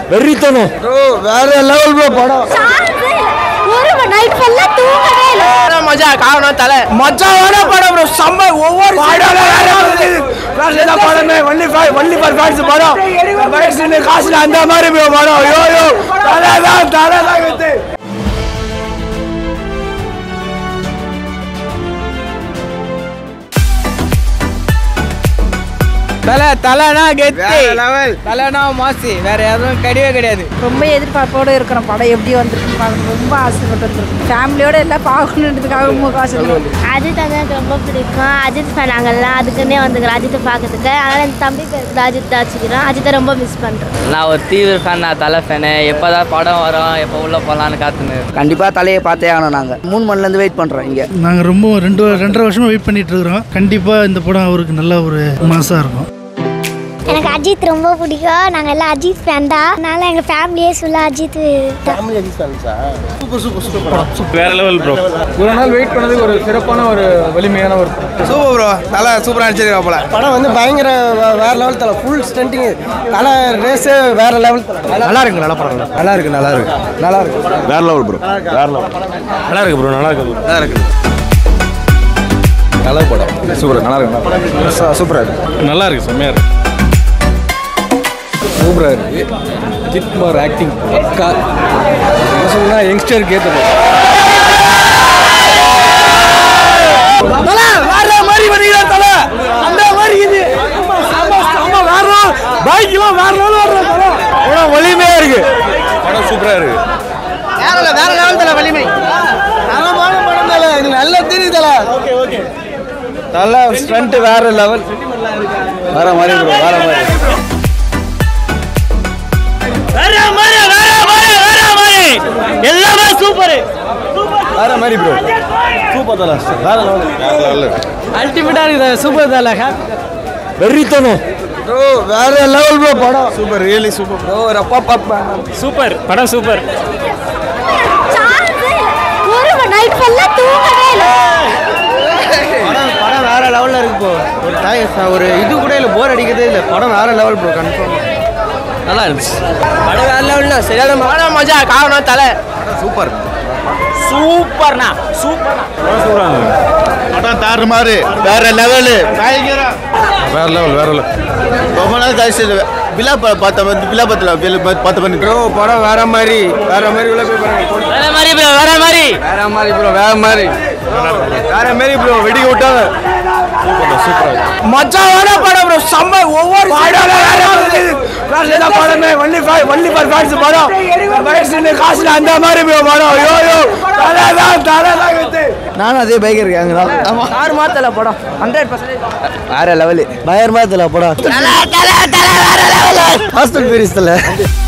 வெறித்தனம் வேற level bro படம் ஒரு நைட் ஃபுல்லா தூங்கவே இல்லை மஜா காரணம் தலை மஜாவான படம் ப்ரோ செம்ம ஒவ்வொரு படமே வள்ளி வள்ளி பர் ஃபேன்ஸ் படம் வயசு காசுல அந்த மாதிரி ப்ரோ படம் ஐயோ ஐயோ தலை தான் தலை தான் கத்து தலை தலைனா கெத்து தலைனா மாசி வேற எதுவும் கிடையவே கிடையாது ரொம்ப எதிர்பார்ப்போடு இருக்கிற படம் எப்படி வந்திருக்குன்னு பார்க்கணும் ரொம்ப ஆசைப்பட்டு வந்திருக்கோம் ஃபேமிலியோட எல்லாம் பார்க்கணுன்றதுக்காக ரொம்ப காசு அஜித் வந்து எனக்கு ரொம்ப பிடிக்கும் அஜித் ஃபேன் நாங்கள்லாம் அதுக்குன்னே வந்துக்கிறோம் அஜித்தை பார்க்கறதுக்கு அதனால் என் தம்பி பேருக்கு அஜித் வச்சுக்கிறோம் அஜித்தை ரொம்ப மிஸ் பண்ணுறோம் நான் ஒரு தீவிர ஃபேன் நான் தலை ஃபேனு எப்போதான் படம் வரும் எப்போ உள்ள போகலான்னு காத்துன்னு கண்டிப்பாக தலையை பார்த்தே ஆகணும் நாங்கள் மூணு மணிலேருந்து வெயிட் பண்ணுறோம் இங்கே நாங்கள் ரொம்ப ரெண்டு ரெண்டரை வருஷமா வெயிட் பண்ணிட்டு இருக்கிறோம் கண்டிப்பாக இந்த படம் அவருக்கு நல்ல ஒரு மாசாக இருக்கும் எனக்கு அஜித் ரொம்ப பிடிக்கும் நாங்கள் எல்லாம் அஜித் ஃபேன் தான் அதனால எங்கள் ஃபேமிலியே சொல்ல அஜித் வேற லெவல் ப்ரோ ஒரு நாள் வெயிட் பண்ணதுக்கு ஒரு சிறப்பான ஒரு வலிமையான ஒரு சூப்பர் ப்ரோ தலை சூப்பரா நடிச்சிருக்கா போல படம் வந்து பயங்கர வேற லெவல் தலை ஃபுல் ஸ்டண்டிங் தலை ரேஸே வேற லெவல் நல்லா இருக்கு நல்லா படம் நல்லா இருக்கு நல்லா இருக்கு நல்லா இருக்கு வேற லெவல் ப்ரோ வேற லெவல் நல்லா இருக்கு ப்ரோ நல்லா இருக்கு நல்லா இருக்கு நல்ல படம் சூப்பர் நல்லா இருக்கு சூப்பரா இருக்கு நல்லா இருக்கு செம்மையா இருக்கு சூப்பராக இருக்கு அஜித் குமார் ஆக்டிங் பக்கா என்ன சொல்லணும்னா யங்ஸ்டருக்கு ஏற்றது தலை வேற மாதிரி பண்ணிக்கிறா தலை அந்த மாதிரி இது வேற பைக்லாம் வேற லெவல் வர்ற தலை படம் வலிமையா இருக்கு படம் சூப்பரா இருக்கு வேற வேற லெவல் தலை வலிமை தரமான படம் தலை இது நல்ல தெரியுது தலை ஓகே ஓகே தலை ஸ்டண்ட் வேற லெவல் வேற மாதிரி ப்ரோ வேற மாதிரி வேற மாதிரி வேற மாதிரி வேற மாதிரி எல்லாமே சூப்பர் வேற மாதிரி ப்ரோ சூப்பர் தலை வேற லெவல் வேற லெவல் அல்டிமேட்டாக இருக்குது சூப்பர் தலை வெறித்தனம் ப்ரோ வேற லெவல் ப்ரோ படம் சூப்பர் ரியலி சூப்பர் ப்ரோ ரப்பா பாப்பா சூப்பர் படம் சூப்பர் ஒரு நைட் ஃபுல்லா தூங்கவே இல்லை படம் படம் வேற லெவலில் இருக்கு ப்ரோ ஒரு டை- ஒரு இது கூட இல்லை போர் அடிக்கிறதே இல்லை படம் வேற லெவல் ப்ரோ கன்ஃபார்ம் நல்லா இருந்துச்சு படம் வேற லெவல் சரியான படம் மஜா காரணம் தலை சூப்பர் சூப்பர்ண்ணா சூப்பர் படம் தாறு மாதிரி வேற லெவலு வேற லெவல் வேற லெவல் ரொம்ப நாள் கழிச்சு பிலா பார்த்த வந்து பிலா பத்தில் பார்த்த பண்ணி ப்ரோ படம் வேற மாதிரி வேற மாதிரி உள்ள போய் பாருங்க வேற மாதிரி ப்ரோ வேற மாதிரி வேற மாதிரி ப்ரோ வேற மாதிரி வேற மாதிரி ப்ரோ வெடிக்க விட்டாங்க மச்சாவான படம் ப்ரோ செம்ம ஒவ்வொரு படமே வள்ளி வள்ளி பர் ஃபேன்ஸ் படம் வயசு காசுல அந்த மாதிரி ப்ரோ படம் ஐயோ ஐயோ தலை தான் தலை தான் கத்து நானும் அதே பைக் இருக்கேன் அங்கே தான் ஆறு மாதத்தில் படம் ஹண்ட்ரட் பர்சன்டேஜ் வேற லெவலு பயங்கரமாக தலை படம் ஹாஸ்டல் பேரிஸ் தலை